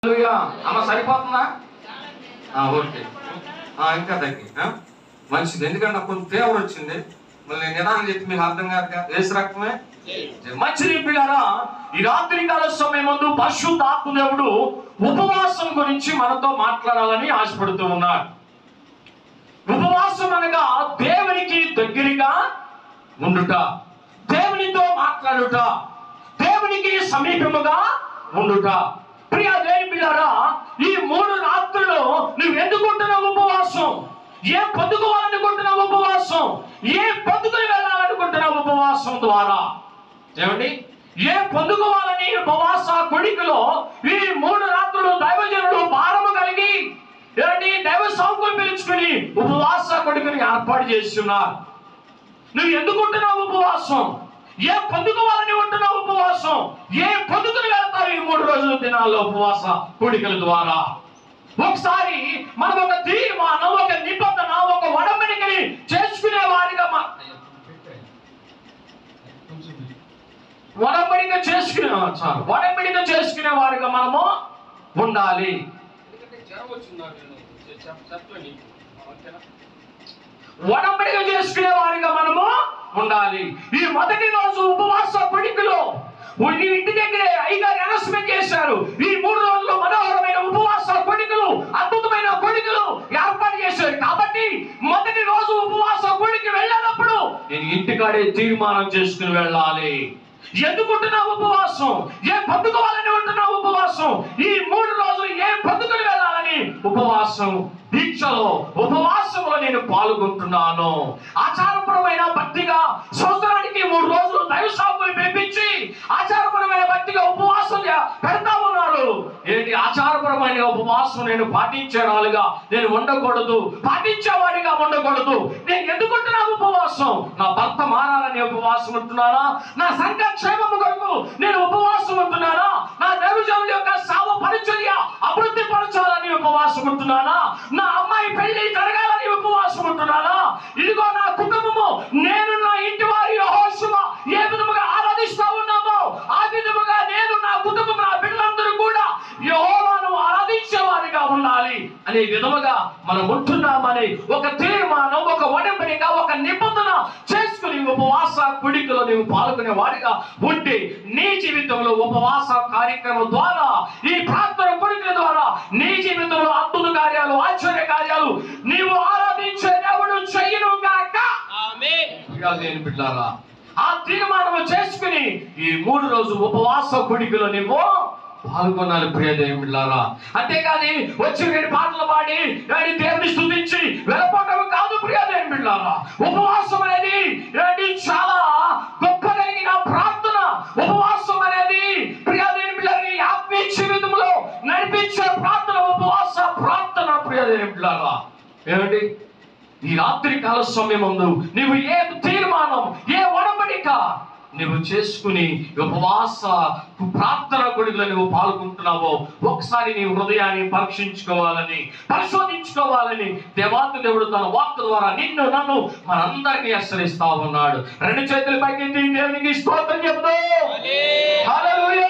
హల్లెలూయా. అమ్మ సరిపోతుందా ఆ, ఓకే ఆ, ఇంకా తగ్గి ఆ? మంచిది ఎందుకంటే నాకు కొంచెం ఫేవర్ వచ్చింది మళ్ళీ నిదానం చెప్పి మీకు అర్థం కాక వేసి రకమే మంచిది పిల్లారా ఈ రాత్రి కాల సమయం ముందు పరిశుద్ధ ఆత్మదేవుడు ఉపవాసం గురించి మనతో మాట్లాడాలని ఆశపడుతూ ఉన్నాడు ఉపవాసం అనగా దేవునికి దగ్గరగా ఉండుట దేవునితో మాట్లాడుట దేవునికి సమీపముగా ఉండుట ప్రియ దేని పిల్లారా ఈ మూడు రాత్రులు నువ్వు ఎందుకుంటున్నావు ఉపవాసం ఏ పొద్దుకోవాలనుకుంటున్నావు ఉపవాసం ఏ పొద్దుకుని వెళ్ళాలనుకుంటున్నావు ఉపవాసం ద్వారా ఏమండి ఏ పొందుకోవాలని ఉపవాస కొడికలో ఈ మూడు రాత్రులు దైవజనులు భారము కలిగి ఏమండి దైవ సౌకులు పిలుచుకుని ఉపవాస కొడుకుని ఏర్పాటు చేస్తున్నారు నువ్వు ఎందుకుంటున్నావు ఉపవాసం ఏ పొందుకోవాలని ఉంటున్నావు ఉపవాసం ఏ పొందుకుని వెళ్తావు ఈ మూడు రోజుల దినాల్లో ఉపవాస కోడికల ద్వారా ఒకసారి మనం ఒక తీర్మానం ఒక నిబంధన ఒక వడంబడికని చేసుకునే వారిగా మా- వడంబడిక చేసుకునే చాలు వడంబడిక చేసుకునే వారిగా మనము ఉండాలి వడంబడిక చేసుకునే వారిగా మనము ఉండాలి ఈ మొదటి రోజు ఉపవాస పొడికలో నీ ఇంటి దగ్గరే అయ్యగారు అనౌన్స్మెంట్ చేశారు ఈ మూడు రోజులు మనోహరమైన ఉపవాస కొడికలు అద్భుతమైన కొడికలు ఏర్పాటు చేశారు కాబట్టి మొదటి రోజు ఉపవాస కొడికి వెళ్ళినప్పుడు నేను ఇంటికాడే తీర్మానం చేసుకుని వెళ్ళాలి ఎందుకుంటున్నావు ఉపవాసం ఏ పొందుకోవాలని ఉంటున్నావు ఉపవాసం ఈ మూడు రోజులు ఏ పొందుకుని వెళ్ళాలని ఉపవాసం దీక్షలో ఉపవాసంలో నేను పాల్గొంటున్నాను ఆచారపరమైన భక్తిగా సంవత్సరానికి మూడు రోజులు దైవ సాగులు పిలిపించి ఆచారపరమైన భక్తిగా ఉపవాసం చే- పెడతా ఉన్నారు ఏంటి ఆచారపరమైన ఉపవాసం నేను పాటించే వాళ్ళుగా నేను ఉండకూడదు పాటించేవాడిగా ఉండకూడదు నేను ఎందుకుంటున్నా ఉపవాసం నా భర్త మారాలని ఉపవాసం ఉంటున్నానా నా సంఘ క్షేమము కొరకు నేను ఉపవాసం ఉంటున్నానా నా దైవజనుల యొక్క సావ పరిచర్య అభివృద్ధి పరచాలని ఉపవాసం ఉంటున్నానా నా అమ్మాయి పెళ్లి జరగాలని ఉపవాసం ఉంటున్నానా ఇదిగో నా కుటుంబము నేను నా ఇంటి వారి యెహోషువ ఏ విధముగా ఆరాధిస్తా ఉన్నామో ఆ విధముగా నేను నా కుటుంబం నా బిడ్డలందరూ కూడా యెహోవాను ఆరాధించే వారిగా ఉండాలి అనే విధముగా మనం ఉంటున్నామని ఒక తీర్మానం ఒక ఒడంబడిక ఒక నిబంధన చేసుకుని ఉపవాస కుడికలో నీవు పాల్గొనే వాడిగా ఉంటే నీ జీవితంలో ఉపవాస కార్యక్రమం ద్వారా ఈ ప్రార్థన కుడికల ద్వారా నీ జీవితంలో అద్భుత కార్యాలు ఆశ్చర్య కార్యాలు నీవు ఆరాధించే దేవుడు చెయ్యను గాక ప్రియా దేని బిడ్డారా ఆ తీర్మానం చేసుకుని ఈ మూడు రోజు ఉపవాస కుడికలో నీవు పాల్గొనాలి ప్రియ దేవుని బిడ్డారా అంతేగాని వచ్చి రెండు పాటలు పాడి ఏడి దేవుని స్తుతించి వెళ్ళిపోవటం కాదు ప్రియ దేవుని బిడ్డారా ఉపవాసం అనేది ఏంటి చాలా గొప్ప కలిగిన ప్రార్థన ఉపవాసం అనేది ప్రియ దేవుని బిడ్డలని ఆత్మీయ జీవితంలో నడిపించే ప్రార్థన ఉపవాస ప్రార్థన ప్రియ దేవుని బిడ్డారా ఏమిటి ఈ రాత్రి కాల సమయమందు నీవు ఏ తీర్మానం ఏ ఒడబడిక నువ్వు చేసుకుని ఉపవాస ప్రార్థన కొడుకులో నువ్వు పాల్గొంటున్నావో ఒకసారి నీ హృదయాన్ని పరీక్షించుకోవాలని పరిశోధించుకోవాలని దేవాతి దేవుడు తన వాక్కు ద్వారా నిన్ను నన్ను మనందరినీ హెచ్చరిస్తా ఉన్నాడు రెండు చేతుల పైకి ఎత్తి దేవునికి స్తోత్రం చెప్తూ హల్లెలూయా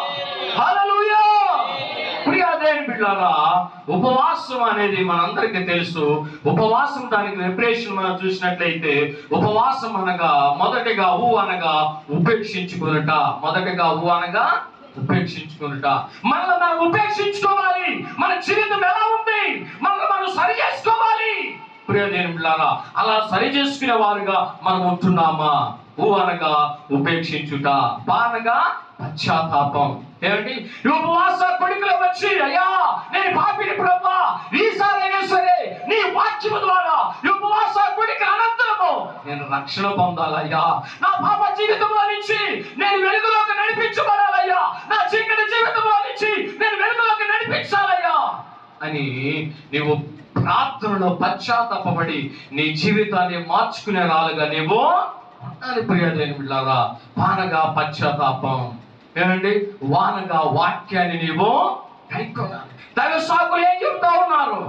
హల్లెలూయా ప్రియా దేవుని బిడ్డారా ఉపవాసం అనేది మనందరికీ తెలుసు ఉపవాసం దానికి ప్రిపరేషన్ మనం చూసినట్లయితే ఉపవాసం అనగా మొదటిగా ఊ అనగా ఉపేక్షించుకునుట మొదటిగా ఊ అనగా ఉపేక్షించుకునుట మనల్ని మనం ఉపేక్షించుకోవాలి మన జీవితం ఎలా ఉంది మనల్ని మనం సరి చేసుకోవాలి ప్రియ దేవుని బిడ్డారా అలా సరి చేసుకునే వారుగా మనం ఉంటున్నామా ఊ అనగా ఉపేక్షించుట పా అనగా పశ్చాత్తాపం ఏమండి ఈ ఉపవాస కొడుకులో వచ్చి అయ్యా నేను పాపిని ప్రభా ఈసారైనా సరే నీ వాక్యము ద్వారా ఈ ఉపవాస కొడుకు అనంతరము నేను రక్షణ పొందాలయ్యా నా పాప జీవితంలో నుంచి నేను వెలుగులోకి నడిపించబడాలయ్యా నా చీకటి జీవితంలో నుంచి నేను వెలుగులోకి నడిపించాలయ్యా అని నీవు ప్రార్థనలో పశ్చాత్తాపడి నీ జీవితాన్ని మార్చుకునే రాలుగా నీవు ఉండాలి ప్రియదేని బిడ్డారా వానగా పశ్చాత్తాపం ఏమండి వానగా వాక్యాన్ని నీవు కైకొనాలి దైవ సాకులు ఏం చెప్తా ఉన్నారు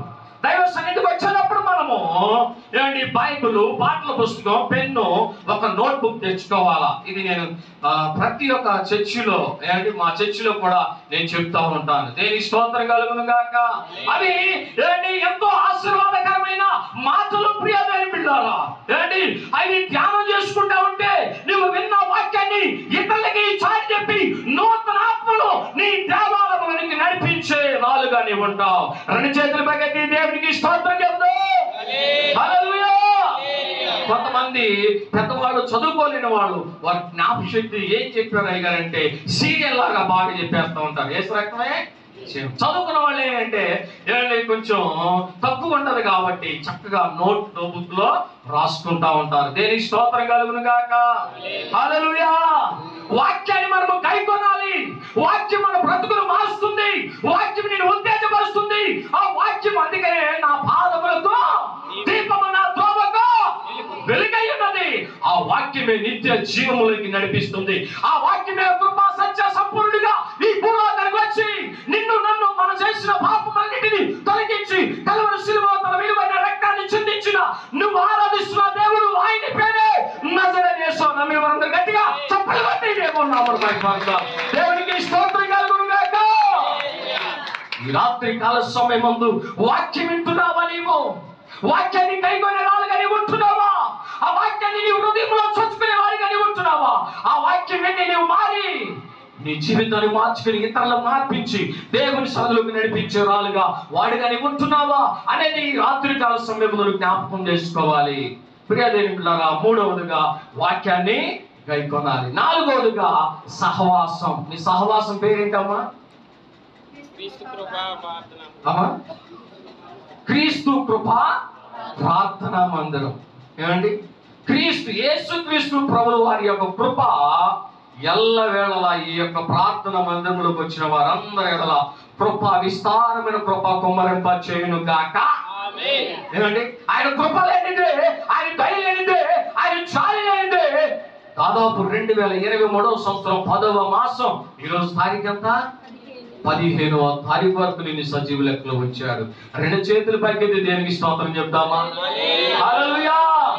దైవ సన్నిధికి వచ్చినప్పుడు మనము ఏమండి బైబిల్ పాటల పుస్తకం పెన్ను ఒక నోట్ బుక్ తెచ్చుకోవాలా ఇది నేను ఆ, ప్రతి ఒక్క చర్చిలో ఏమండి మా చర్చిలో కూడా నేను చెప్తా ఉంటాను దేని స్తోత్రం కలుగును గాక అవి ఏంటి ఎంతో ఆశీర్వాదకరమైన మాటలు ప్రియమైన బిడ్డారా ఏంటి అవి ధ్యానం చేసుకుంటా ఉంటే నువ్వు విన్న వాక్యాన్ని ఇతరులకి చాటి చెప్పి నూతన ఆత్మలు నీ దేవాలయానికి నడిపించే రాలుగా నీవు ఉంటావు రెండు చేతులు పైకెత్తి దేవునికి స్తోత్రం చెప్తావు హల్లెలూయా కొంతమంది పెద్దవాళ్ళు చదువుకోలేని వాళ్ళు వారి జ్ఞాపశక్తి ఏం చెప్పారు అయ్యారంటే సీరియల్ లాగా బాగా చెప్పేస్తూ ఉంటారు ఏ రకమే చదువుకున్న వాళ్ళు ఏంటంటే ఏమంటే కొంచెం తక్కువ ఉంటది కాబట్టి చక్కగా నోట్ బుక్ లో రాసుకుంటా ఉంటారు దేనికి స్తోత్రం కలుగును గాక హల్లెలూయా వాక్యాన్ని మనము కైకొనాలి వాక్యం మన బ్రతుకును మారుస్తుంది వాక్యం నేను ఉత్తేజపరుస్తుంది ఆ వాక్యం అందుకనే నా పాదములకు దీపము నా త్రోవకు వెలుగై ఉన్నది ఆ వాక్యమే నిత్య జీవములోకి నడిపిస్తుంది ఆ వాక్యమే కృపా సత్య సంపూర్ణుడిగా ఈ భూలోకానికి వచ్చి నిన్ను నన్ను మనం చేసిన పాపమన్నిటిని తొలగించి కలవరి శిలువ తన విలువైన రక్తాన్ని చిందించిన నువ్వు ఆరాధిస్తున్న దేవుడు ఆయన పేరే నజరేసు నమ్మి వారందరూ గట్టిగా చప్పలు కొట్టి దేవుడు నామమున మహిమపడతాం. దేవునికి స్తోత్రం కలుగును గాక ఈ రాత్రి కాల సమయం ముందు వాక్యం వింటున్నావా నీవు వాక్యాన్ని కైకొనే వాళ్ళుగా నీవు ఉంటున్నావా ఆ వాక్యాన్ని నీవు హృదయంలో చొచ్చుకునే వాడిగా నీవు ఉంటున్నావా ఆ వాక్యం విని నీవు మారి నీ జీవితాన్ని మార్చుకుని ఇతరులను మార్పించి దేవుని సదులకు నడిపించే రాలుగా వాడిగా నీవు ఉంటున్నావా అనేది ఈ రాత్రి కాల సమయంలో జ్ఞాపకం చేసుకోవాలి ప్రియదేవి పిల్లరా మూడవదిగా వాక్యాన్ని గైకొనాలి నాలుగవదిగా సహవాసం నీ సహవాసం పేరేంటమ్మా క్రీస్తు కృపా ప్రార్థన అమ్మా క్రీస్తు కృప ప్రార్థన మందిరం ఏమండి క్రీస్తు యేసు క్రీస్తు ప్రభుల వారి యొక్క కృప ఎల్ల వేళలా ఈ యొక్క ప్రార్థన మందిరంలోకి వచ్చిన వారందరి ఎడల కృప విస్తారమైన కృప కుమ్మరింప చేయును గాక ఆమేన్ ఏమండి ఆయన కృప లేనిదే ఆయన దయ లేనిదే ఆయన చాలి లేనిదే దాదాపు రెండు వేల ఇరవై మూడవ సంవత్సరం పదవ మాసం ఈరోజు తారీఖు ఎంత పదిహేనవ తారీఖు వరకు నేను సజీవ లెక్కలో వచ్చాడు రెండు చేతుల పైకి దేనికి స్తోత్రం చెప్దామా హల్లెలూయా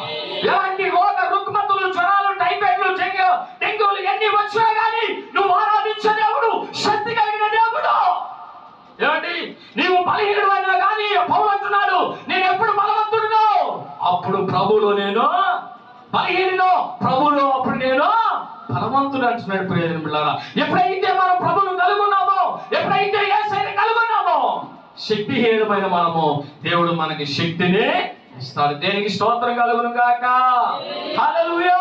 ఎలాంటి రోగ రుగ్మతులు జ్వరాలు టైఫాయిడ్లు డెంగ్యూ డెంగ్యూలు ఎన్ని వచ్చినా గానీ నువ్వు ఆరాధించే దేవుడు శక్తి కలిగిన దేవుడు ఏమండి నీవు బలహీనుడు అయినా కానీ పౌలు అంటున్నాడు నేను ఎప్పుడు బలవంతుడును అప్పుడు ప్రభులో నేను బలహీనుడు ప్రభులో అప్పుడు నేను బలవంతుడు అంటున్నాడు ప్రయోజనం పిల్లారా ఎప్పుడైతే మనం ప్రభును కలుగున్నామో ఎప్పుడైతే ఏసైని కలుగున్నామో శక్తిహీనమైన మనము దేవుడు మనకి శక్తిని ఇస్తాడు దేనికి స్తోత్రం కలుగును గాక హల్లెలూయా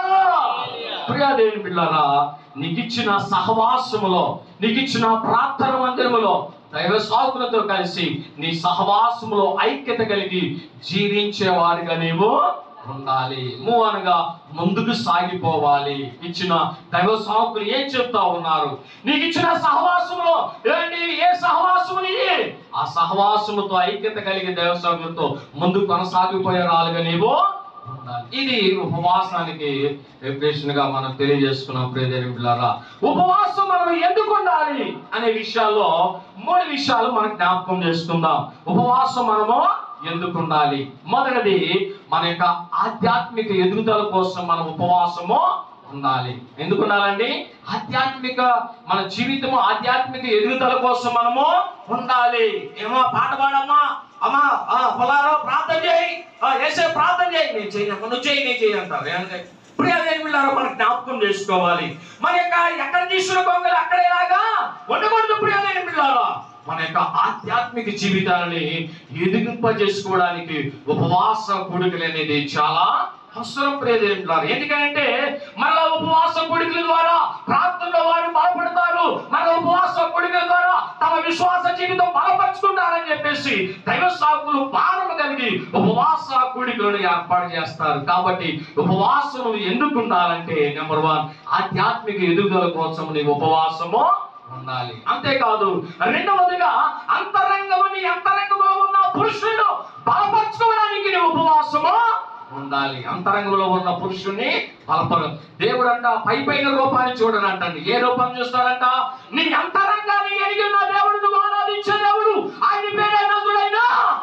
ప్రియా దేవుని బిడ్డారా నీకు ఇచ్చిన సహవాసములో నీకు ఇచ్చిన ప్రార్థన మందిరములో దైవ సాకులతో కలిసి నీ సహవాసములో ఐక్యత కలిగి జీవించే వారిగా నీవు ఉండాలి మూ అనగా ముందుకు సాగిపోవాలి ఇచ్చిన దైవ సాకులు ఏం చెప్తా ఉన్నారు నీకు ఇచ్చిన సహవాసములో ఏంటి ఏ సహవాసము నీది ఆ సహవాసముతో ఐక్యత కలిగి దైవ సాకులతో ముందుకు కొనసాగిపోయే రాలుగా నీవు ఉండాలి. ఇది ఉపవాసానికి ప్రిపరేషన్ గా మనం తెలియజేసుకున్నాం ప్రియదేవిలారా ఉపవాసం మనం ఎందుకు ఉండాలి అనే విషయాల్లో మూడు విషయాలు మనం జ్ఞాపకం చేసుకుందాం ఉపవాసం మనము ఎందుకు ఉండాలి మొదటిది మన యొక్క ఆధ్యాత్మిక ఎదుగుదల కోసం మనం ఉపవాసము ఉండాలి ఎందుకు ఉండాలండి ఆధ్యాత్మిక మన జీవితము ఆధ్యాత్మిక ఎదుగుదల కోసం మనము ఉండాలి ఏమో పాట పాడమ్మా అమ్మా ఆ, పొలారో ప్రార్థన చేయి ఆ, ఏసే ప్రార్థన చేయి నేను చేయను నువ్వు చేయి నేను చేయి అంటారు ఏంటంటే ప్రియదేవి పిల్లారో మనం జ్ఞాపకం చేసుకోవాలి మన యొక్క ఎక్కడ తీసుకున్న కొంగలు అక్కడేలాగా ఉండకూడదు ప్రియదేవి పిల్లారా మన యొక్క ఆధ్యాత్మిక జీవితాన్ని ఎదిగింపజేసుకోవడానికి ఉపవాస కూడికలు అనేది చాలా అవసరం ప్రియదేవులారు ఎందుకంటే మన ఉపవాస కూడికల ద్వారా ప్రార్థనలో వారు బలపడతారు మన ఉపవాస కూడికల ద్వారా తమ విశ్వాస జీవితం బలపరుచుకుంటారని చెప్పేసి దైవ సాకులు భారం కలిగి ఉపవాస కూడికలను ఏర్పాటు చేస్తారు కాబట్టి ఉపవాసం ఎందుకు ఉండాలంటే నెంబర్ వన్ ఆధ్యాత్మిక ఎదుగుదల కోసం నీ ఉపవాసము ఉండాలి అంతేకాదు రెండవదిగా అంతరంగము నీ అంతరంగంలో ఉన్న పురుషుడు బలపరచుకోవడానికి నీ ఉపవాసము ఉండాలి అంతరంగంలో ఉన్న పురుషుణ్ణి బలపర దేవుడు అంట పై పైన రూపాన్ని చూడని అంటండి ఏ రూపం చూస్తాడంట నీ అంతరంగాన్ని ఎరిగి ఉన్న దేవుడు నువ్వు ఆరాధించే దేవుడు ఆయన పేరే నదుడైనా యేసు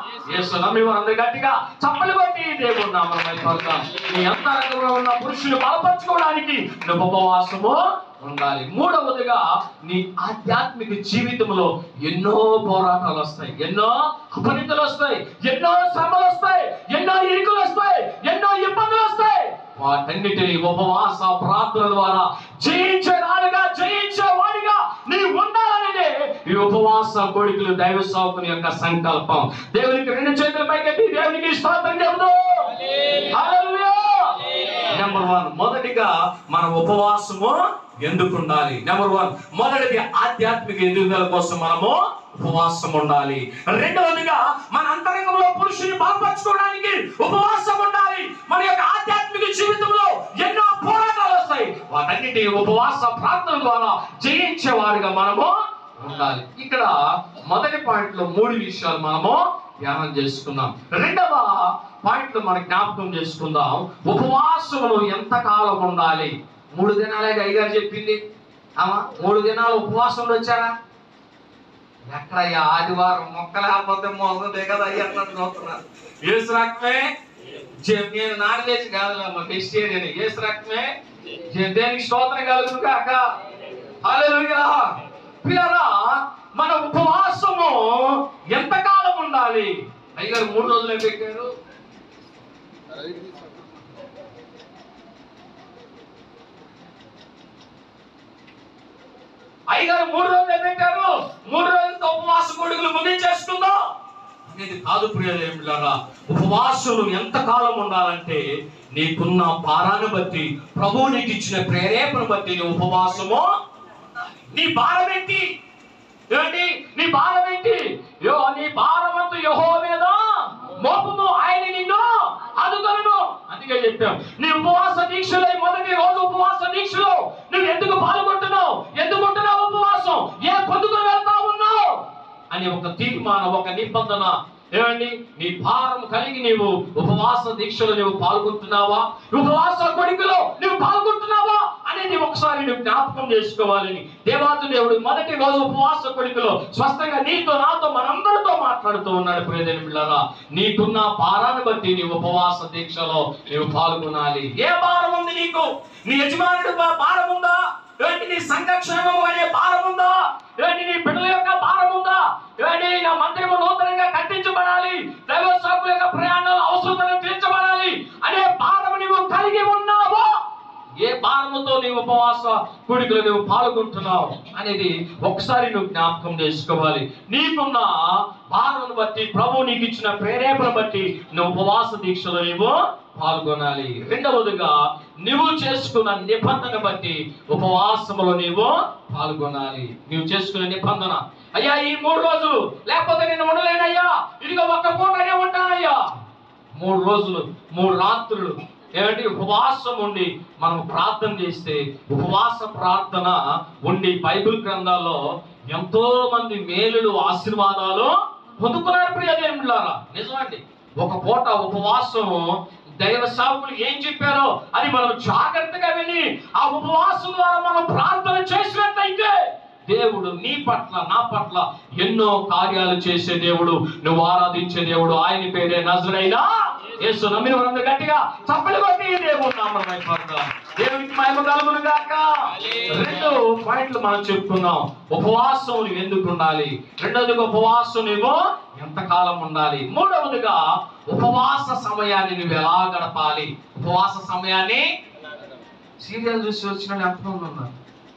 యేసు నమ్మి వారందరూ గట్టిగా చప్పలు కొట్టి దేవుడు నామమై పడతాం నీ అంతరంగంలో ఉన్న పురుషుని బలపరచుకోవడానికి నువ్వు ఉపవాసము ఉండాలి మూడవదిగా నీ ఆధ్యాత్మిక జీవితంలో ఎన్నో పోరాటాలు వస్తాయి ఎన్నో అపనితలు వస్తాయి ఎన్నో శ్రమలు వస్తాయి ఎన్నో ఇరుకులు వస్తాయి ఎన్నో ఇబ్బందులు వస్తాయి వాటన్నిటిని ఉపవాస ప్రార్థన ద్వారా జయించేదానిగా జయించేవాడిగా నీ ఉండాలనేదే ఈ ఉపవాస కోడికలు దైవ సాకుని యొక్క సంకల్పం దేవునికి రెండు చేతుల పైకెత్తి దేవునికి స్తోత్రం చెబుతూ నెంబర్ వన్ మొదటిగా మన ఉపవాసము ఎందుకు ఉండాలి నెంబర్ వన్ మొదటిది ఆధ్యాత్మిక ఎదుగుదల కోసం మనము ఉపవాసం ఉండాలి రెండవదిగా మన అంతరంగంలో పురుషుని బాగుపరచుకోవడానికి ఉపవాసం ఉండాలి మన యొక్క ఆధ్యాత్మిక జీవితంలో ఎన్నో పోరాటాలు వస్తాయి వాటన్నిటి ఉపవాస ప్రార్థన ద్వారా జయించేవారుగా మనము ఉండాలి ఇక్కడ మొదటి పాయింట్ లో మూడు విషయాలు మనము ధ్యానం చేసుకుందాం రెండవ పాయింట్ లో మనం జ్ఞాపకం చేసుకుందాం ఉపవాసములు ఎంతకాలం ఉండాలి మూడు దినాలే అయ్యగారు చెప్పింది ఆమా మూడు దినాలు ఉపవాసంలో వచ్చారా ఎక్కడయ్యా ఆదివారం మొక్క లేకపోతే మోసదే కదా అయ్యన్నట్టు చూస్తున్నారు ఏసు రకమే జే- నేను నాన్ కాదు మా వెజిటేరియన్ ఏసు రకమే జే- దేనికి స్తోత్రం కలుగును కాక హల్లెలూయా పిల్లరా మన ఉపవాసము ఎంతకాలం ఉండాలి అయ్యారు మూడు రోజులే పెట్టారు అయ్యగారు మూడు రోజులే పెట్టారు మూడు రోజులతో ఉపవాస కొడుకులు ముగించేసుకుందాం అనేది కాదు ప్రియులారా ఉపవాసులు ఎంత కాలం ఉండాలంటే నీకున్న భారాన్ని బట్టి ప్రభువు నీకు ఇచ్చిన ప్రేరేపణ బట్టి నీ ఉపవాసము నీ భారం ఏంటి ఏంటి నీ భారం ఏంటి యో నీ భారమంతా యహో మీద మోపము ఆయన నిన్ను అదుగలను అందుకే చెప్పాం నీ ఉపవాస దీక్షలో ఈ మొదటి రోజు ఉపవాస దీక్షలో నువ్వు ఎందుకు పాల్గొంటున్నావు ఎందుకు ఉంటున్నావు ఉపవాసం ఏ పొద్దుకు వెళ్తా ఉన్నావు అని ఒక తీర్మానం ఒక నిబంధన ఏమండి నీ భారం కలిగి నీవు ఉపవాస దీక్షలో నువ్వు పాల్గొంటున్నావా ఉపవాస కొడుకులో నువ్వు పాల్గొంటున్నావా అనేది ఒకసారి నువ్వు జ్ఞాపకం చేసుకోవాలని దేవాది దేవుడు మొదటి రోజు ఉపవాస కొడుకులో స్పష్టంగా నీతో నాతో మనందరితో మాట్లాడుతూ ఉన్నాడు ప్రియదేని పిల్లరా నీకున్న భారాన్ని బట్టి నీ ఉపవాస దీక్షలో నీవు పాల్గొనాలి ఏ భారం ఉంది నీకు నీ యజమానుడు భా- భారం ఉందా ఏంటి నీ సంఘక్షేమము అనే భారం ఉందా ఏంటి నీ బిడ్డల యొక్క భారం ఉందా ఏంటి నా మందిరము నూతనంగా కట్టించబడాలి దైవ సాకుల యొక్క ప్రయాణాలు అవసరతను తీర్చబడాలి అనే భారం నీవు కలిగి ఉన్నావో ఏ భారముతో నీ ఉపవాస కూడికలు నువ్వు పాల్గొంటున్నావు అనేది ఒకసారి నువ్వు జ్ఞాపకం చేసుకోవాలి నీకున్న భారమును బట్టి ప్రభు నీకు ఇచ్చిన ప్రేరేపణ బట్టి నువ్వు ఉపవాస దీక్షలో నీవు పాల్గొనాలి రెండవదిగా నువ్వు చేసుకున్న నిబంధన బట్టి ఉపవాసములో నీవు పాల్గొనాలి నువ్వు చేసుకున్న నిబంధన అయ్యా ఈ మూడు రోజులు లేకపోతే నేను ఉండలేనయ్యా ఇదిగో ఒక్క పూటనే ఉంటానయ్యా మూడు రోజులు మూడు రాత్రులు ఏమంటే ఉపవాసం ఉండి మనం ప్రార్థన చేస్తే ఉపవాస ప్రార్థన ఉండి బైబిల్ గ్రంథాల్లో ఎంతో మంది మేలులు ఆశీర్వాదాలు పొందుకున్నారు ప్రియదేవులారా నిజమండి ఒక పూట ఉపవాసం దైవ సాగులు ఏం చెప్పారో అది మనం జాగ్రత్తగా విని ఆ ఉపవాసం ద్వారా మనం ప్రార్థన చేసినట్లయితే దేవుడు నీ పట్ల నా పట్ల ఎన్నో కార్యాలు చేసే దేవుడు నువ్వు ఆరాధించే దేవుడు ఆయన పేరే నజరైనా యేసు నమ్మిన వారందరూ గట్టిగా చప్పలు కొట్టి దేవుడు నామం అయిపోతాం దేవునికి మహిమ కలుగును గాక రెండు పాయింట్లు మనం చెప్పుకున్నాం ఉపవాసం నువ్వు ఎందుకు ఉండాలి రెండవదిగా ఉపవాసం నువ్వు ఎంతకాలం ఉండాలి మూడవదిగా ఉపవాస సమయాన్ని నువ్వు ఎలా గడపాలి ఉపవాస సమయాన్ని సీరియల్ చూసి వచ్చిన వాళ్ళు ఎంతమంది ఉన్నారు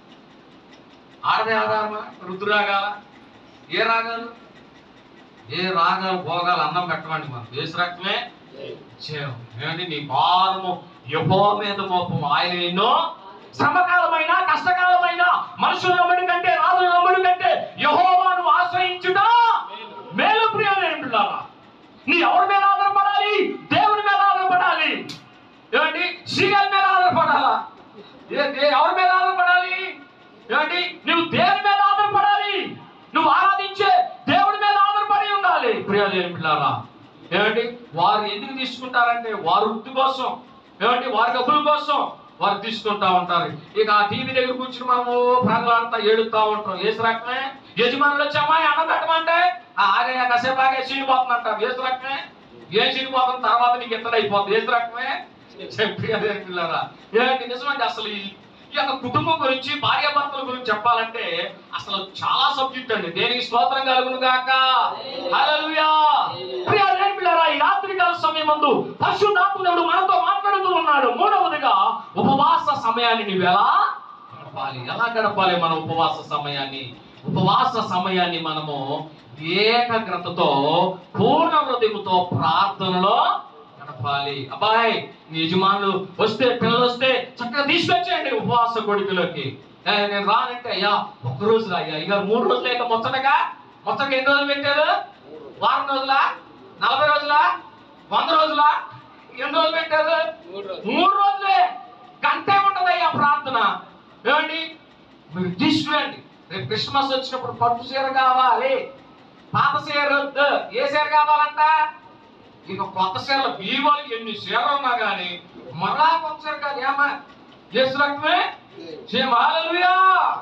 ఆడదే ఆధారమా రుద్దురాగాల ఏ రాగాలు ఏ రాగాలు భోగాలు అన్నం పెట్టమండి మనం వేసి రకమే చేయము ఏమండి నీ భారము యహో మీద మోపము ఆయన ఎన్నో శ్రమకాలమైన కష్టకాలమైన మనుషుల నమ్మడి కంటే రాజుల నమ్మడి కంటే యహోవాను ఆశ్రయించుట మేలు ప్రియమైనలారా నీ ఎవరి మీద ఆధారపడాలి దేవుని మీద ఆధారపడాలి ఏమండి శ్రీగారి మీద ఆధారపడాలా ఏ- ఏ- ఎవరి మీద ఆధారపడాలి ఏమండి నువ్వు దేని మీద ఆధారపడాలి నువ్వు ఆరాధించే దేవుడి మీద ఆధారపడి ఉండాలి ప్రియదేవి పిల్లారా ఏమండి వారు ఎందుకు తీసుకుంటారంటే వారు వృత్తి కోసం ఏమండి వారి డబ్బుల కోసం వారు తీసుకుంటా ఉంటారు ఇక ఆ టీవీ దగ్గర కూర్చుని మనము ప్రాణాలంతా ఏడుతా ఉంటాం ఏ రకమే యజమానులు వచ్చి అమ్మాయి అన్నం పెట్టమంటే ఆ ఆగయ్య కాసేపు ఆగే చీలిపోతుంది అంటారు ఏసు రకమే ఏం చీలిపోతుంది తర్వాత నీకు ఇతడు అయిపోతుంది ఏసు రకమే చెప్పి అదే పిల్లరా ఏంటి నిజమండి అసలు ఈ ఈ యొక్క కుటుంబం గురించి భార్యాభర్తల గురించి చెప్పాలంటే అసలు చాలా సబ్జెక్ట్ అండి దేనికి స్తోత్రం కలుగును గాక హల్లెలూయా ప్రియ దేవుని పిల్లరా ఈ రాత్రి కాల సమయం మందు పరిశుద్ధాత్ముడు మనతో మాట్లాడుతూ ఉన్నాడు మూడవదిగా ఉపవాస సమయాన్ని నువ్వు ఎలా గడపాలి ఎలా గడపాలి మన ఉపవాస సమయాన్ని ఉపవాస సమయాన్ని మనము ఏకాగ్రతతో పూర్ణ హృదయముతో ప్రార్థనలో గడపాలి అబ్బాయి మీ యజమానులు వస్తే పిల్లలు వస్తే చక్కగా తీసుకొచ్చేయండి ఉపవాస కొడుకులోకి ఏ, నేను రానంటే అయ్యా ఒక్క రోజు రా అయ్యా ఇక మూడు రోజులు లేక మొత్తగా మొత్తంగా ఎన్ని రోజులు పెట్టారు వారం రోజులా నలభై రోజులా వంద రోజులా ఎన్ని రోజులు పెట్టారు మూడు రోజులు మూడు రోజులే గంటే ఉంటదయ్యా ప్రార్థన ఏమండి మీరు తీసుకురండి రేపు క్రిస్మస్ వచ్చినప్పుడు పట్టు చీర కావాలి పాత చీర వద్దు ఏ చీర కావాలంట ఇక కొత్త చీరలు బీవాలు ఎన్ని చీరలు ఉన్నా కానీ మరలా కొత్త చీర కాదు ఏమా ఏసు రకమే హల్లెలూయా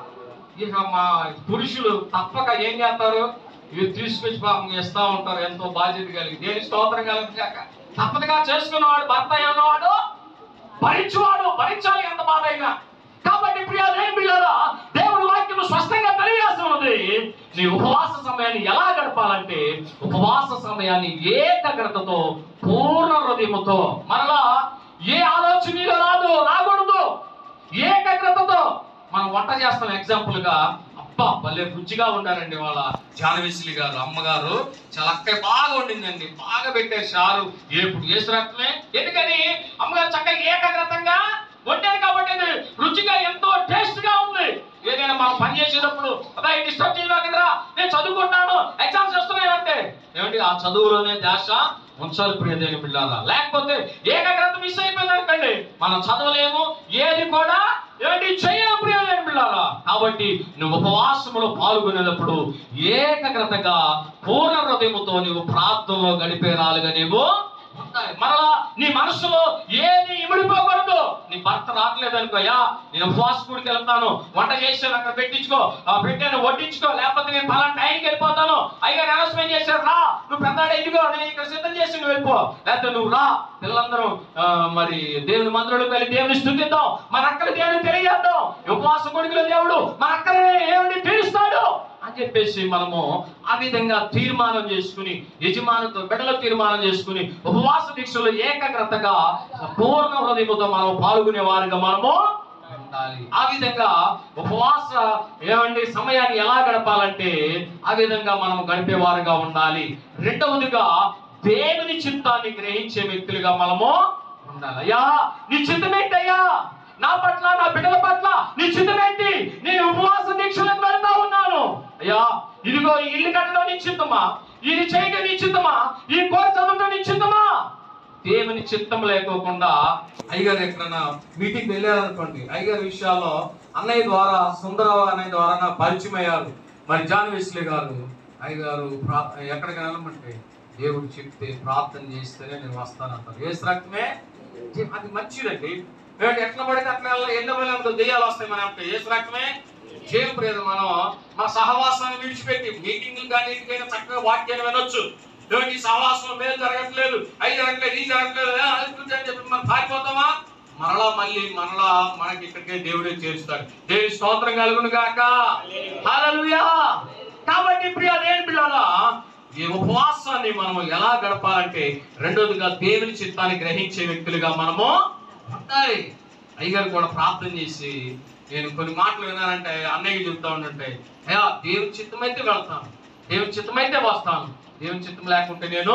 ఇక మా పురుషులు తప్పక ఏం చేస్తారు ఇవి తీసుకొచ్చి పాపం ఇస్తా ఉంటారు ఎంతో బాధ్యత కలిగి దేని స్తోత్రం కలిగాక తప్పదుగా చేసుకున్నవాడు భర్త అన్నవాడు భరించువాడు భరించాలి ఎంత బాధ అయినా కాబట్టి ప్రియ దేవుని పిల్లరా దేవుని వాక్యం స్పష్టంగా తెలియజేస్తున్నది నీ ఉపవాస సమయాన్ని ఎలా గడపాలంటే ఉపవాస సమయాన్ని ఏకాగ్రతతో పూర్ణ హృదయముతో మరలా ఏ ఆలోచన నీలో రాదు రాకూడదు ఏకాగ్రతతో మనం వంట చేస్తాం ఎగ్జాంపుల్ గా అబ్బా భలే రుచిగా ఉండారండి వాళ్ళ జానవేశ్వరి గారు అమ్మగారు చాలా అక్క బాగా వండిందండి బాగా పెట్టారు చారు ఎప్పుడు వేసి రక్తమే ఎందుకని అమ్మగారు చక్కగా ఏకాగ్రతంగా వండారు కాబట్టి అది రుచిగా ఎంతో టేస్ట్ గా ఉంది ఏదైనా మనం పని చేసేటప్పుడు అదా డిస్టర్బ్ చేయలేకరా నేను చదువుకుంటాను ఎగ్జామ్స్ వస్తున్నాయి అంటే ఏమండి ఆ చదువులోనే ధ్యాస ఉంచాలి ప్రియ దేని పిల్లారా లేకపోతే ఏకాగ్రత మిస్ అయిపోయింది అనుకోండి మనం చదవలేము ఏది కూడా ఏంటి చేయలేము ప్రియ దేని పిల్లారా కాబట్టి నువ్వు ఉపవాసములో పాల్గొనేటప్పుడు ఏకాగ్రతగా పూర్ణ హృదయముతో నువ్వు ప్రార్థనలో గడిపే రాలుగా నీవు ఉండాలి. మరలా నీ మనసులో ఏది ఇమిడిపోకూడదు నీ భర్త రావట్లేదు అనుకోయా నేను ఉపవాస కూడికి వెళ్తాను వంట చేసాను అక్కడ పెట్టించుకో ఆ పెట్టాను వడ్డించుకో లేకపోతే నేను పలానా టైంకి వెళ్ళిపోతాను అయ్యా అనౌన్స్మెంట్ చేశారు రా నువ్వు పెద్దాడు ఇదిగో నేను ఇక్కడ సిద్ధం చేసి నువ్వు వెళ్ళిపో లేకపోతే నువ్వు రా పిల్లలందరూ ఆ, మరి దేవుని మందిరంలో వెళ్ళి దేవుని స్థుతిద్దాం మన అక్కడ దేవుని తెలియజేద్దాం ఉపవాస కొడుకుల దేవుడు మన అక్కడ ఏమిటి తీరుస్తాడు అని చెప్పేసి మనము ఆ విధంగా తీర్మానం చేసుకుని యజమానితో బిడ్డలు తీర్మానం చేసుకుని ఉపవాస దీక్షలో ఏకాగ్రతగా పూర్ణ హృదయముతో మనం పాల్గొనే వారిగా మనము ఉండాలి ఆ విధంగా ఉపవాస ఏమండి సమయాన్ని ఎలా గడపాలంటే ఆ విధంగా మనం గడిపే వారుగా ఉండాలి రెండవదిగా దేవుని చిత్తాన్ని గ్రహించే వ్యక్తులుగా మనము ఉండాలి అయ్యా నీ చిత్తమేంటయ్యా నా పట్ల నా బిడ్డల పట్ల నీ చిత్తమేంటి నేను ఉపవాస దీక్షలకు వెళ్తా ఉన్నాను అయ్యా ఇదిగో ఈ ఇల్లు కట్టడం నీ చిత్తమా ఇది చేయడం నీ చిత్తమా ఈ కోర్సు చదవడం నీ చిత్తమా దేవుని చిత్తం లేకోకుండా అయ్యగారు ఎక్కడన్నా మీటింగ్ వెళ్ళారనుకోండి అయ్యగారి విషయాల్లో అన్నయ్య ద్వారా సుందరరావు అన్నయ్య ద్వారా నాకు పరిచయం అయ్యారు మరి జాన్ వెస్లీ గారు అయ్యగారు ప్రా- ఎక్కడికి వెళ్ళమంటే దేవుడు చెప్తే ప్రార్థన చేస్తేనే నేను వస్తానంటారు ఏ రక్తమే అది మంచిదండి ఏంటి ఎట్లా పడితే అట్లా వెళ్ళాలి ఎన్నో వేల దెయ్యాలు వస్తాయి మనం అంటే ఏ రకమే చేయం ప్రియత మనం మన సహవాసాన్ని విడిచిపెట్టి మీటింగ్లు కానీ ఇంటికైనా చక్కగా వాక్యాన్ని వినొచ్చు ఏంటి ఈ సహవాసంలో మేలు జరగట్లేదు అవి జరగట్లేదు ఈ జరగట్లేదు ఏ, అది ఇది అని చెప్పి మనం పారిపోతామా మరలా మళ్ళీ మరలా మనకి ఇక్కడికే దేవుడే చేస్తాడు దేవుని స్తోత్రం కలుగును గాక హల్లెలూయా కాబట్టి ప్రియ దేవుని పిల్లలా ఈ ఉపవాసాన్ని మనము ఎలా గడపాలంటే రెండోదిగా దేవుని చిత్తాన్ని గ్రహించే వ్యక్తులుగా మనము ఉండాలి అయ్యగారు కూడా ప్రార్థన చేసి నేను కొన్ని మాటలు విన్నానంటే అన్నయ్య చెప్తా ఉండంటే అయ్యా దేవుని చిత్తమైతే వెళ్తాను దేవుని చిత్తమైతే వస్తాను దేవుని చిత్తం లేకుంటే నేను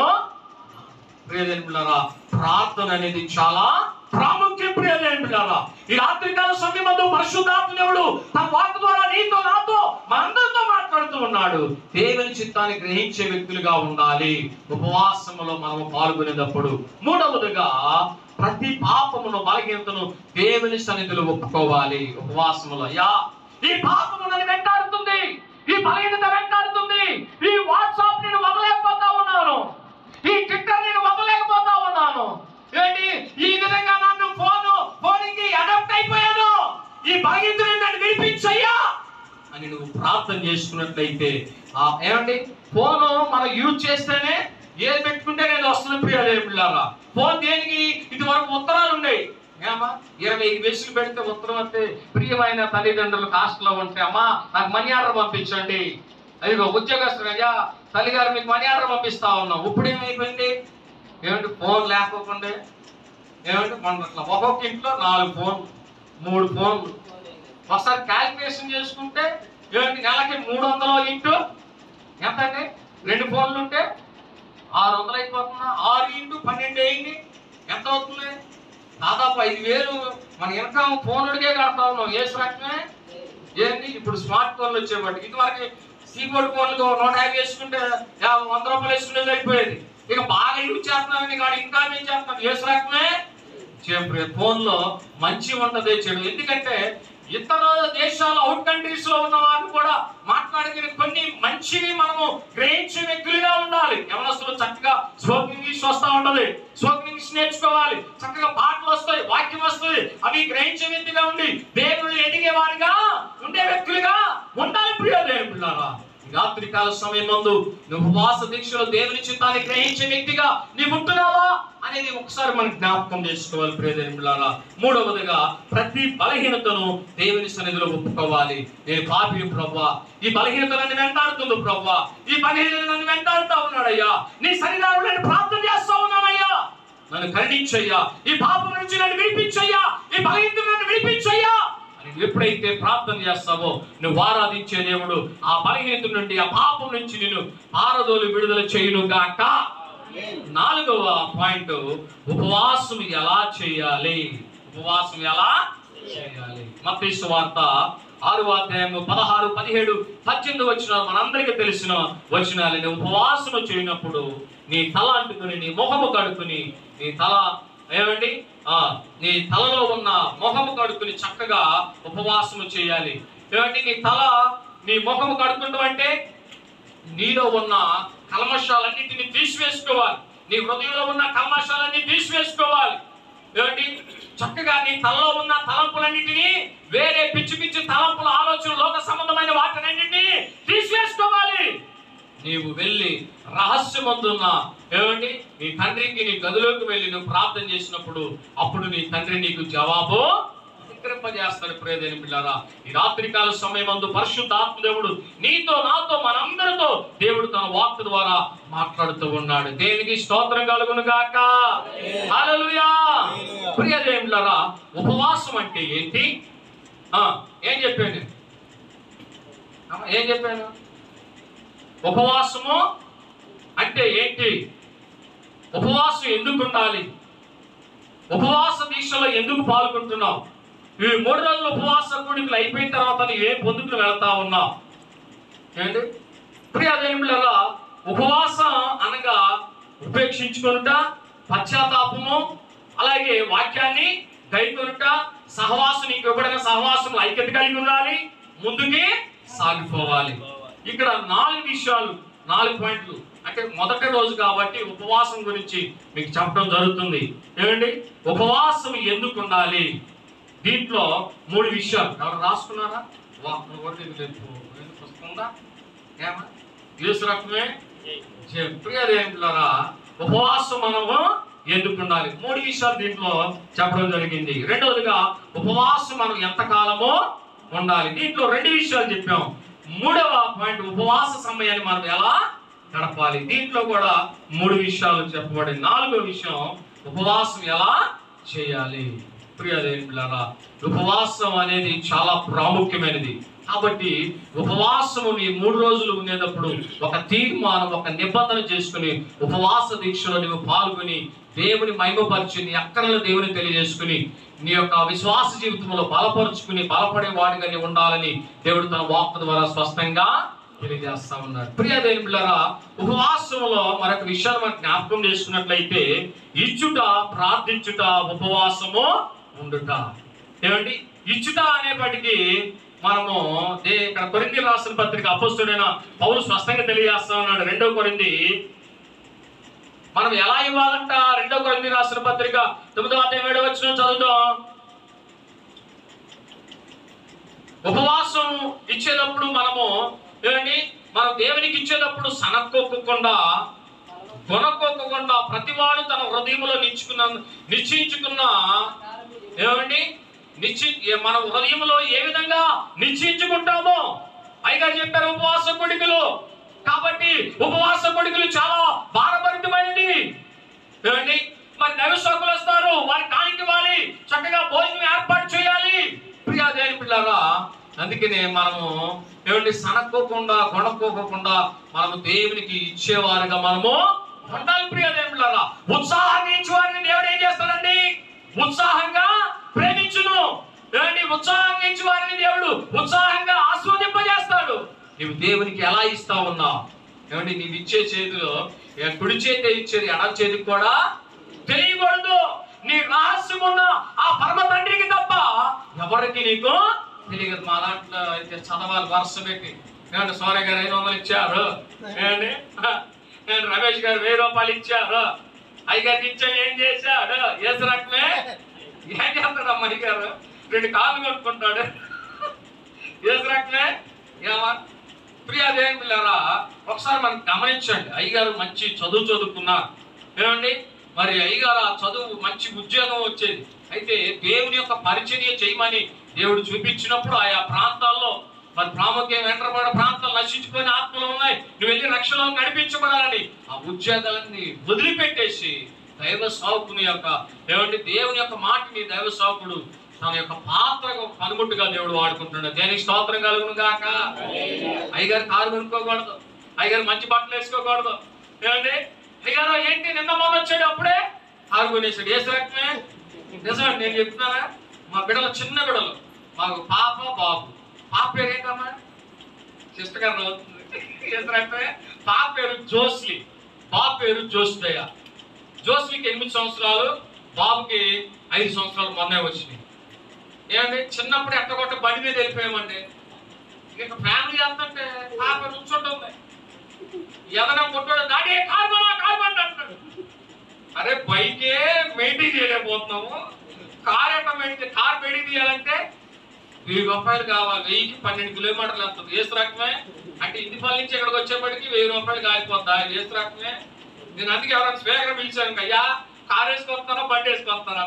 ప్రియదేనులారా ప్రార్థన అనేది చాలా ప్రాముఖ్యం ప్రియదేనులారా ఈ రాత్రికాల సమయమందు పరిశుద్ధాత్మ దేవుడు తన వాక్ ద్వారా నీతో నాతో మనందరితో మాట్లాడుతూ ఉన్నాడు దేవుని చిత్తాన్ని గ్రహించే వ్యక్తులుగా ఉండాలి ఉపవాసములో మనము పాల్గొనేటప్పుడు మూడవదిగా ప్రతి పాపమును బలహీనతను దేవుని సన్నిధిలో ఒప్పుకోవాలి ఉపవాసములో యా ఈ పాపము నన్ను వెంటాడుతుంది ఈ బలహీనత వెంటాడుతుంది ఈ వాట్సాప్ నేను వదలేకపోతా ఉన్నాను ఈ ట్విట్టర్ నేను వదలేకపోతా ఉన్నాను ఏంటి ఈ విధంగా నన్ను ఫోన్ ఫోన్కి అడాప్ట్ అయిపోయాను ఈ బలహీనతను నన్ను వినిపించయ్యా అని నువ్వు ప్రార్థన చేసుకున్నట్లయితే ఆ ఏమండి ఫోన్ మనం యూజ్ చేస్తేనే ఏది పెట్టుకుంటే నేను వస్తుంది ప్రియాలా ఫోన్ దేనికి ఇది వరకు ఉత్తరాలు ఉండేవి ఏమా ఇరవై ఐదు వేసులు పెడితే ఉత్తరం అంటే ప్రియమైన తల్లిదండ్రులు హాస్టల్లో ఉంటే అమ్మా నాకు మనీ ఆర్డర్ పంపించండి అదిగో ఉద్యోగస్తులు అయ్యా తల్లిగారు మీకు మనీ ఆర్డర్ పంపిస్తా ఉన్నాం ఇప్పుడు ఏమైపోయింది ఏమంటే ఫోన్ లేకపోకుండా ఏమంటే మన అట్లా ఒక్కొక్క ఇంట్లో నాలుగు ఫోన్లు మూడు ఫోన్లు ఒకసారి క్యాల్కులేషన్ చేసుకుంటే ఏమంటే నెలకి మూడు వందలు ఇంటూ ఎంత అండి రెండు ఫోన్లు ఉంటే ఆరు వందలు అయిపోతుందా ఆరు ఇంటూ పన్నెండు అయింది ఎంత అవుతుంది దాదాపు ఐదు వేలు మన ఇన్కమ్ ఫోన్లకే కడతా ఉన్నాం ఏ రకమే ఏంటి ఇప్పుడు స్మార్ట్ ఫోన్లు వచ్చేవాటి ఇదివరకు కీబోర్డ్ ఫోన్లు నూట యాభై వేసుకుంటే యాభై వంద రూపాయలు వేసుకునేది అయిపోయేది ఇక బాగా యూజ్ చేస్తున్నామని కాదు ఇంకా ఏం చేస్తున్నాం ఏ రకమే చెప్పే ఫోన్ లో మంచి ఉంటది చెడు ఎందుకంటే ఇతర దేశాల అవుట్ కంట్రీస్ లో ఉన్న వారు కూడా మాట్లాడుకునే కొన్ని మంచిని మనము గ్రహించే వ్యక్తులుగా ఉండాలి యవనస్తులు చక్కగా స్పోకెన్ ఇంగ్లీష్ వస్తా ఉంటది స్పోకెన్ ఇంగ్లీష్ నేర్చుకోవాలి చక్కగా పాటలు వస్తాయి వాక్యం వస్తుంది అవి గ్రహించే వ్యక్తిగా ఉండి దేవుళ్ళు ఎదిగే వారిగా ఉండే వ్యక్తులుగా ఉండాలి ప్రియ దేవుళ్ళారా ఈ రాత్రి కాల సమయం ముందు నువ్వు ఉపవాస దీక్షలో దేవుని చిత్తాన్ని గ్రహించే వ్యక్తిగా నీవు ఉంటున్నావా అనేది ఒకసారి మనం జ్ఞాపకం చేసుకోవాలి ప్రియదేవులారా మూడవదిగా ప్రతి బలహీనతను దేవుని సన్నిధిలో ఒప్పుకోవాలి నేను పాపి ప్రభా ఈ బలహీనత నన్ను వెంటాడుతుంది ప్రభా ఈ బలహీనత నన్ను వెంటాడుతా ఉన్నాడయ్యా నీ సన్నిధానంలో నేను ప్రార్థన చేస్తా ఉన్నానయ్యా నన్ను కరుణించయ్యా ఈ పాపం నుంచి నన్ను విడిపించయ్యా ఈ బలహీనత నన్ను విడిపించయ్యా అని నువ్వు ఎప్పుడైతే ప్రార్థన చేస్తావో నువ్వు ఆరాధించే దేవుడు ఆ బలహీనత నుండి ఆ పాపం నుంచి నిన్ను పారదోలు విడుదల చేయును గాక నాలుగవ పాయింట్ ఉపవాసం ఎలా చేయాలి ఉపవాసం ఎలా చేయాలి మత్తయి వార్త ఆరు అధ్యాయము పదహారు పదిహేడు పద్దెనిమిది వచ్చిన మనందరికీ తెలిసిన వచ్చినాలని ఉపవాసము చేయనప్పుడు నీ తల అంటుకుని నీ ముఖము కడుక్కుని నీ తల ఏమండి ఆ నీ తలలో ఉన్న ముఖము కడుక్కుని చక్కగా ఉపవాసము చేయాలి ఏమండి నీ తల నీ ముఖము కడుక్కుంటావు అంటే నీలో ఉన్న కల్మషాలన్నింటినీ తీసివేసుకోవాలి నీ హృదయంలో ఉన్న కల్మషాలన్నీ తీసివేసుకోవాలి ఏమండి చక్కగా నీ తలలో ఉన్న తలంపులన్నింటినీ వేరే పిచ్చి పిచ్చి తలంపుల ఆలోచన లోక సంబంధమైన వాటినన్నింటినీ తీసివేసుకోవాలి నీవు వెళ్ళి రహస్యమందున్న ఏమండి నీ తండ్రికి నీ గదిలోకి వెళ్ళి నువ్వు ప్రార్థన చేసినప్పుడు అప్పుడు నీ తండ్రి నీకు జవాబు విక్రింపజేస్తాడు ప్రేదేని పిల్లరా ఈ రాత్రికాల సమయమందు పరిశుద్ధ ఆత్మదేవుడు నీతో నాతో మనందరితో దేవుడు తన వాక్ ద్వారా మాట్లాడుతూ ఉన్నాడు దేనికి స్తోత్రం కలుగును గాక హల్లెలూయా ప్రియదేవులరా ఉపవాసం అంటే ఏంటి ఆ ఏం చెప్పాను అమ్మ, ఏం చెప్పాను ఉపవాసము అంటే ఏంటి ఉపవాసం ఎందుకు ఉండాలి ఉపవాస దీక్షలో ఎందుకు పాల్గొంటున్నావు ఈ మూడు రోజుల ఉపవాస కూడికలు అయిపోయిన తర్వాత నువ్వు ఏ పొందుకు వెళ్తా ఉన్నావు ఏంటి ప్రియదేములలా ఉపవాసం అనగా ఉపేక్షించుకొనుట పశ్చాత్తాపము అలాగే వాక్యాన్ని గైకొనుట సహవాసం నీకు ఇవ్వబడిన సహవాసం ఐక్యత కలిగి ఉండాలి ముందుకి సాగిపోవాలి ఇక్కడ నాలుగు విషయాలు నాలుగు పాయింట్లు అంటే మొదటి రోజు కాబట్టి ఉపవాసం గురించి మీకు చెప్పడం జరుగుతుంది ఏమండి ఉపవాసం ఎందుకు ఉండాలి దీంట్లో మూడు విషయాలు ఎవరు రాసుకున్నారా వా, నువ్వు ఒకటి ఇది లేదు. ఏంటి పుస్తకం ఉందా ఏమా యేసు రకమే ప్రియదేవులరా ఉపవాసం మనము ఎందుకు ఉండాలి మూడు విషయాలు దీంట్లో చెప్పడం జరిగింది రెండవదిగా ఉపవాసం మనం ఎంత కాలమో ఉండాలి దీంట్లో రెండు విషయాలు చెప్పాం మూడవ పాయింట్ ఉపవాస సమయాన్ని మనం ఎలా గడపాలి దీంట్లో కూడా మూడు విషయాలు చెప్పబడింది నాలుగో విషయం ఉపవాసం ఎలా చేయాలి ప్రియదేవులారా ఉపవాసం అనేది చాలా ప్రాముఖ్యమైనది కాబట్టి ఉపవాసము నీ మూడు రోజులు ఉండేటప్పుడు ఒక తీర్మానం ఒక నిబంధన చేసుకుని ఉపవాస దీక్షలో నువ్వు పాల్గొని దేవుని మహిమపరిచి నీ అక్కరలు దేవుని తెలియజేసుకుని నీ యొక్క విశ్వాస జీవితంలో బలపరుచుకుని బలపడే వాడిగా నీవు ఉండాలని దేవుడు తన వాక్ ద్వారా స్పష్టంగా తెలియజేస్తా ఉన్నాడు ప్రియ దేవులారా ఉపవాసంలో మరొక విషయాన్ని మనం జ్ఞాపకం చేసుకున్నట్లయితే ఇచ్చుట ప్రార్థించుట ఉపవాసము ఉండుట ఏమండి ఇచ్చుట అనేప్పటికీ మనము దే- ఇక్కడ కొరింది రాసిన పత్రిక అపస్తుడైన పౌలు స్పష్టంగా తెలియజేస్తా ఉన్నాడు రెండో కొరింది మనం ఎలా ఇవ్వాలంట రెండో కొరింది రాసిన పత్రిక తొమ్మిదో అధ్యాయం ఏడో వచ్చిన చదువుదాం ఉపవాసం ఇచ్చేటప్పుడు మనము ఏమండి మనం దేవునికి ఇచ్చేటప్పుడు సనక్కోకుండా కొనక్కోకుండా ప్రతివాడు తన హృదయంలో నిచ్చుకున్న నిశ్చయించుకున్న ఏమండి నిశ్చయి ఏ- మన హృదయంలో ఏ విధంగా నిశ్చయించుకుంటామో అయ్యగారు చెప్పారు ఉపవాస కొడుకులు కాబట్టి ఉపవాస కొడుకులు చాలా భారభరితమైనది ఏమండి మరి దైవ సేవకులు వస్తారు వారి కానికి ఇవ్వాలి చక్కగా భోజనం ఏర్పాటు చేయాలి ప్రియా దేని పిల్లరా అందుకనే మనము ఏమండి సనక్కోకుండా కొనక్కోకుండా మనము దేవునికి ఇచ్చేవారుగా మనము ఉండాలి ప్రియా దేని పిల్లరా ఉత్సాహంగా ఇచ్చేవారిని దేవుడు ఏం చేస్తాడండి ఉత్సాహంగా ప్రేమించును ఏమండి ఉత్సాహంగా ఇచ్చేవారిని దేవుడు ఉత్సాహంగా ఆస్వాదింపజేస్తాడు నీవు దేవునికి ఎలా ఇస్తా ఉన్నావు ఏమండి నీవు ఇచ్చే చేతిలో ఏ కుడి చేతి ఇచ్చేది ఎడం చేతికి కూడా తెలియకూడదు నీ రహస్యం ఉన్న ఆ పరమ తండ్రికి తప్ప ఎవరికి నీకు తెలియదు మా దాంట్లో అయితే చదవాలి వరుస పెట్టి ఏమండి సోరే గారు ఐదు వందలు ఇచ్చారు ఏమండి నేను రమేష్ గారు వెయ్యి రూపాయలు ఇచ్చారు అయ్యగారికి ఇచ్చా ఏం చేశాడు ఏసు రకమే ఏం చేస్తాడు అమ్మాయి గారు రెండు కాళ్ళు కొట్టుకుంటాడు ఏసు రకమే ఏమా ప్రియా దేవుని పిల్లరా ఒకసారి మనం గమనించండి అయ్యగారు మంచి చదువు చదువుకున్నారు ఏమండి మరి అయ్యగారు ఆ చదువు మంచి ఉద్యోగం వచ్చేది అయితే దేవుని యొక్క పరిచర్య చేయమని దేవుడు చూపించినప్పుడు ఆయా ప్రాంతాల్లో మరి ప్రాముఖ్యం వెంటబడిన ప్రాంతాలు నశించుకొని ఆత్మలు ఉన్నాయి నువ్వు వెళ్ళి రక్షణలో నడిపించబడాలని ఆ ఉద్యోగాలన్నీ వదిలిపెట్టేసి దైవ సావుకుని యొక్క ఏమంటే దేవుని యొక్క మాటని దైవ సావుకుడు తన యొక్క పాత్రకు పనిముట్టుగా దేవుడు వాడుకుంటున్నాడు దేనికి స్తోత్రం కలుగును గాక అయ్యగారు కారు కొనుక్కోకూడదు అయ్యగారు మంచి బట్టలు వేసుకోకూడదు ఏమండి అయ్యగారు ఏంటి నిన్న మొన్న వచ్చాడు అప్పుడే కారు కొనేసాడు ఏ రకమే నిజమే నేను చెప్తున్నానా మా బిడ్డలు చిన్న బిడ్డలు మాకు పాప బాబు పాప పేరు ఏంటమ్మా సిస్టర్ గారు అవుతుంది ఏ రకమే పాప పేరు జోస్లి బాబు పేరు జోస్దయ్య జోస్లికి ఎనిమిది సంవత్సరాలు బాబుకి ఐదు సంవత్సరాలు మొన్నే వచ్చినాయి ఏమండి చిన్నప్పుడు ఎట్టగొట్ట బండి మీద వెళ్ళిపోయామండి ఇక ఫ్యామిలీ వెళ్తుంటే పాప నుంచుంటుంది ఏదైనా పుట్టాడు డాడీ కారు కొనా కారు బండి అంటాడు అరే బైకే మెయింటైన్ చేయలేకపోతున్నాము కార్ ఎట్లా మెయింటైన్ కార్ మెయింటైన్ చేయాలంటే వెయ్యి రూపాయలు కావాలి వెయ్యికి పన్నెండు కిలోమీటర్లు వెళ్తుంది ఏసు రకమే అంటే ఇంటిపల్లి నుంచి ఇక్కడికి వచ్చేప్పటికి వెయ్యి రూపాయలు కాలిపోద్దా ఏసు రకమే నేను అందుకే ఎవరైనా స్వేగర పిలిచాను అయ్యా కార్ వేసుకొస్తారా బండి వేసుకొస్తారా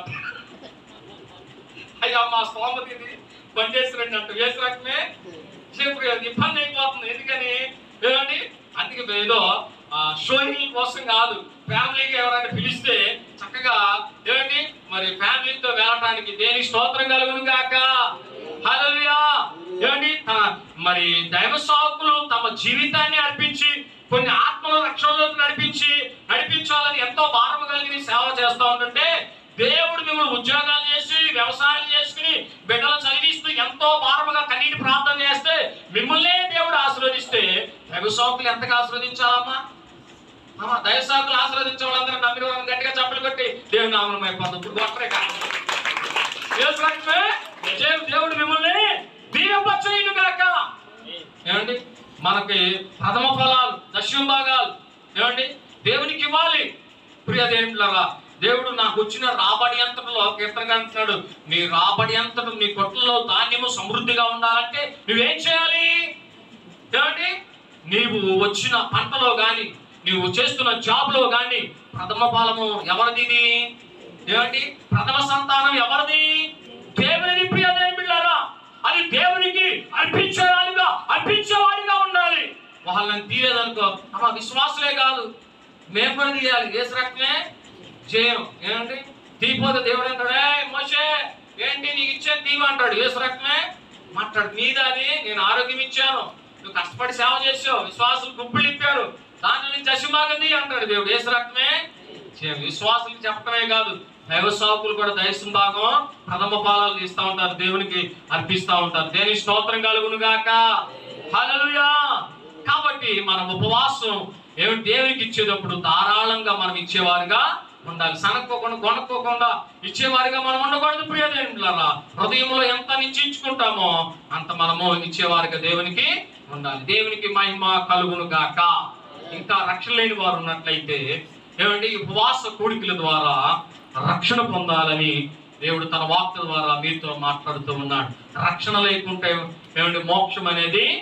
అయ్యా మా స్తోమత ఇది బండి వేసిరండి అంట వేసి రకమే చెప్పు అది ఇబ్బంది అయిపోతుంది ఎందుకని ఏమండి అందుకే ఏదో షోయింగ్ కోసం కాదు ఫ్యామిలీకి ఎవరైనా పిలిస్తే చక్కగా ఏమండి మరి ఫ్యామిలీతో వెళ్ళటానికి దేనికి స్తోత్రం కలుగును గాక హల్లెలూయా ఏమండి తన- మరి దైవ సాకులు తమ జీవితాన్ని అర్పించి కొన్ని ఆత్మల రక్షణలోకి నడిపించి నడిపించాలని ఎంతో భారం కలిగి సేవ చేస్తా ఉంటుంటే దేవుడు మిమ్మల్ని ఉద్యోగాలు చేసి వ్యవసాయం చేసుకుని బిడ్డలు చదివిస్తూ ఎంతో భారముగా కన్నీటి ప్రార్థన చేస్తే మిమ్మల్నే దేవుడు ఆశీర్వదిస్తే దైవసాకులు ఎంతగా ఆశీర్వదించాలమ్మా అమ్మా దైవసాకులు ఆశీర్వదించే వాళ్ళందరూ నమ్మిన వాళ్ళని గట్టిగా చప్పలు కొట్టి దేవుని నామం అయిపోతుంది ఇప్పుడు కొట్టరే కాదు యేసు రక్తమే, జయ- దేవుడు మిమ్మల్ని దీనపచ్చయును గాక ఏమండి మనకి ప్రథమ ఫలాలు దశమ భాగాలు ఏమండి దేవునికి ఇవ్వాలి ప్రియ దేవుళ్ళరా దేవుడు నాకు వచ్చిన రాబడి అంతటిలో కీర్తనగా అంటున్నాడు నీ రాబడి అంతటి నీ కొట్లలో ధాన్యము సమృద్ధిగా ఉండాలంటే నువ్వేం చేయాలి ఏమండి నీవు వచ్చిన పంటలో గాని నీవు చేస్తున్న జాబ్ లో గాని ప్రథమ ఫలము ఎవరిది ఇది? ఏమండి ప్రథమ సంతానం ఎవరిది దేవుని ప్రియ దేవుని బిడ్డలారా అది దేవునికి అర్పించేవాడిగా అర్పించేవాడిగా ఉండాలి వాళ్ళని తీయలేదనుకో అమ్మ విశ్వాసులే కాదు మేము కూడా తీయాలి ఏసు రక్తమే జయం ఏమండి తీపోతే దేవుడు అంటాడు "ఏయ్ మోషే ఏంటి నీకు ఇచ్చేది తీవ అంటాడు ఏసు రక్తమే మాట్లాడు నీదాది నేను ఆరోగ్యం ఇచ్చాను నువ్వు కష్టపడి సేవ చేసావు విశ్వాసులు గుంపులు ఇప్పారు దాని నుంచి దశమాగది అంటాడు దేవుడు ఏసు రక్తమే జయం విశ్వాసులకు చెప్పడమే కాదు దైవ సాకులు కూడా దైవం భాగం ప్రథమ ఫలాలు ఇస్తా ఉంటారు దేవునికి అర్పిస్తా ఉంటారు దేని స్తోత్రం కలుగును గాక హల్లెలూయా కాబట్టి మనం ఉపవాసం ఏమిటి దేవునికి ఇచ్చేటప్పుడు ధారాళంగా మనం ఇచ్చేవారుగా ఉండాలి సనక్కోకుండా కొనుక్కోకుండా ఇచ్చేవారిగా మనం ఉండకూడదు ప్రియ దేవుళ్ళరా హృదయంలో ఎంత నిశ్చయించుకుంటామో అంత మనము ఇచ్చేవారిగా దేవునికి ఉండాలి దేవునికి మహిమ కలుగును గాక ఇంకా రక్షణ లేని వారు ఉన్నట్లయితే ఏమండి ఈ ఉపవాస కోడికల ద్వారా రక్షణ పొందాలని దేవుడు తన వాక్య ద్వారా మీతో మాట్లాడుతూ ఉన్నాడు రక్షణ లేకుంటే ఏమండి మోక్షం అనేది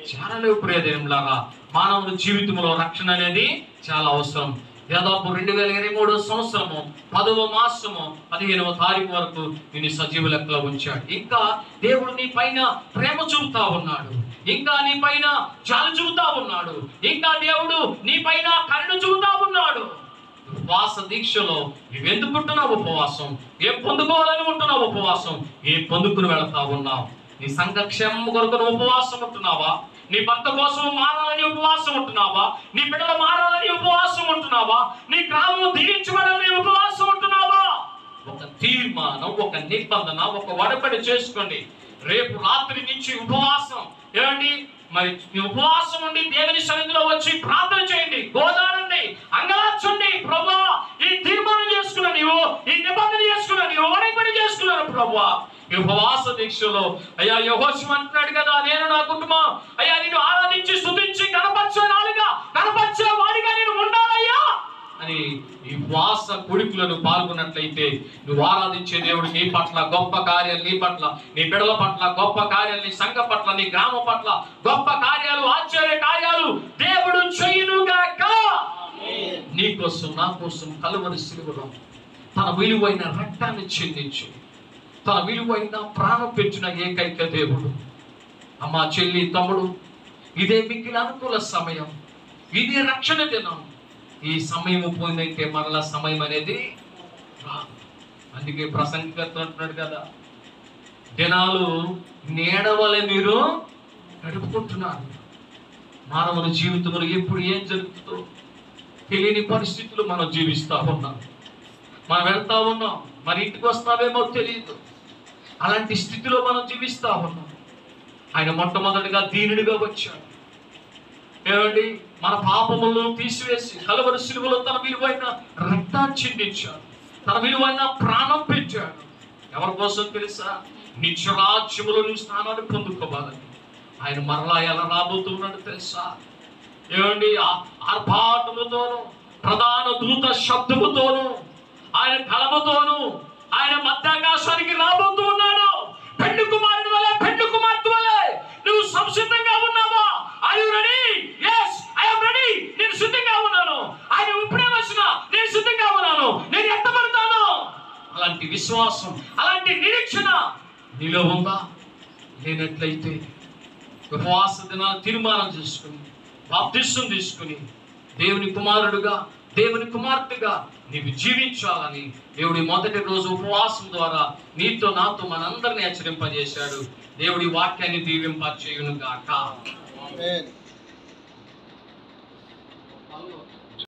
చాలా లేవు ప్రియదేవులారా మానవుని జీవితంలో రక్షణ అనేది చాలా అవసరం దాదాపు రెండు వేల ఇరవై మూడో సంవత్సరము పదవ మాసము పదిహేనవ తారీఖు వరకు నేను సజీవ లెక్కలో ఉంచాడు ఇంకా దేవుడు నీ పైన ప్రేమ చూపుతా ఉన్నాడు ఇంకా నీ పైన జాలి చూపుతా ఉన్నాడు ఇంకా దేవుడు నీ పైన కరుణ చూపుతా ఉన్నాడు ఉపవాస దీక్షలో నువ్వెందుకుంటున్నావు ఉపవాసం ఏం పొందుకోవాలని ఉంటున్నావు ఉపవాసం ఏం పొందుకుని వెళతా ఉన్నావు నీ సంఘక్షేమం కొరకు నువ్వు ఉపవాసం ఉంటున్నావా నీ భర్త కోసం మారాలని ఉపవాసం ఉంటున్నావా నీ బిడ్డలు మారాలని ఉపవాసం ఉంటున్నావా నీ గ్రామం దీవించబడాలని ఉపవాసం ఉంటున్నావా ఒక తీర్మానం ఒక నిబంధన ఒక వడపడి చేసుకోండి రేపు రాత్రి నుంచి ఉపవాసం ఏమండి మరి ఈ ఉపవాసం ఉండి దేవుని సన్నిధిలో వచ్చి ప్రార్థన చేయండి గోదారండి అంగలార్చండి ప్రభా ఈ తీర్మానం చేసుకున్నా నీవు ఈ నిబంధన చేసుకున్నా నీవు వడపడి చేసుకున్నాను ప్రభా ఈ ఉపవాస దీక్షలో అయ్యా యహోశం అంటున్నాడు కదా నేను నా కుటుంబం అయ్యా నేను ఆరాధించి స్తుతించి కనపరిచే నాలుగా కనపరిచే వాడిగా నేను ఉండాలయ్యా అని ఈ వాస కొడుకులను పాల్గొన్నట్లయితే నువ్వు ఆరాధించే దేవుడు నీ పట్ల గొప్ప కార్యాలు నీ పట్ల నీ బిడల పట్ల గొప్ప కార్యాలు నీ సంఘ పట్ల నీ గ్రామం పట్ల గొప్ప కార్యాలు ఆశ్చర్య కార్యాలు దేవుడు చెయ్యునుగాక నీ కోసం నా కోసం కలువరి సిలువలో తన విలువైన రక్తాన్ని చెందించు తన విలువైన ప్రాణం పెట్టిన ఏకైక దేవుడు అమ్మా చెల్లి తమ్ముడు ఇదే మిగిలిన అనుకూల సమయం ఇదే రక్షణ దినం ఈ సమయం పోయిందంటే మరలా సమయం అనేది రాదు అందుకే ప్రసంగకర్త అంటున్నాడు కదా దినాలు నీడవలే మీరు గడుపుకుంటున్నారు మానవుని జీవితంలో ఎప్పుడు ఏం జరుగుతుందో తెలియని పరిస్థితులు మనం జీవిస్తా ఉన్నాం మనం వెళ్తా ఉన్నాం మరి ఇంటికి వస్తావేమో తెలియదు అలాంటి స్థితిలో మనం జీవిస్తా ఉన్నాం ఆయన మొట్టమొదటిగా దీనుడిగా వచ్చాడు ఏమండి మన పాపములను తీసివేసి కలవరి సిలువలో తన విలువైన రక్తాన్ని చిందించాడు తన విలువైన ప్రాణం పెంచాడు ఎవరి కోసం తెలుసా నిత్యరాజ్యములో నీ స్థానాన్ని పొందుకోవాలని ఆయన మరలా ఎలా రాబోతున్నాడు తెలుసా ఏమండి ఆ- ఆర్భాటముతోను ప్రధాన దూత శబ్దముతోను ఆయన కలముతోను ఆయన మధ్యాకాశానికి రాబోతూ ఉన్నాడు పెండు కుమారుడు వలె పెండు కుమార్తె వలె నువ్వు సంసిద్ధంగా ఉన్నావా I ready yes I am ready నేను సిద్ధంగా ఉన్నాను ఆయన ఇప్పుడే వచ్చిన నేను సిద్ధంగా ఉన్నాను నేను ఎత్తబడతాను అలాంటి విశ్వాసం అలాంటి నిరీక్షణ నీలో ఉందా లేనట్లయితే ఉపవాస దినాలు తీర్మానం చేసుకుని బాప్తిష్టం తీసుకుని దేవుని కుమారుడుగా దేవుని కుమార్తెగా నీవు జీవించాలని దేవుడి మొదటి రోజు ఉపవాసం ద్వారా నీతో నాతో మనందరినీ హెచ్చరింపజేశాడు దేవుడి వాక్యాన్ని దీవింప చేయును గాక Amen.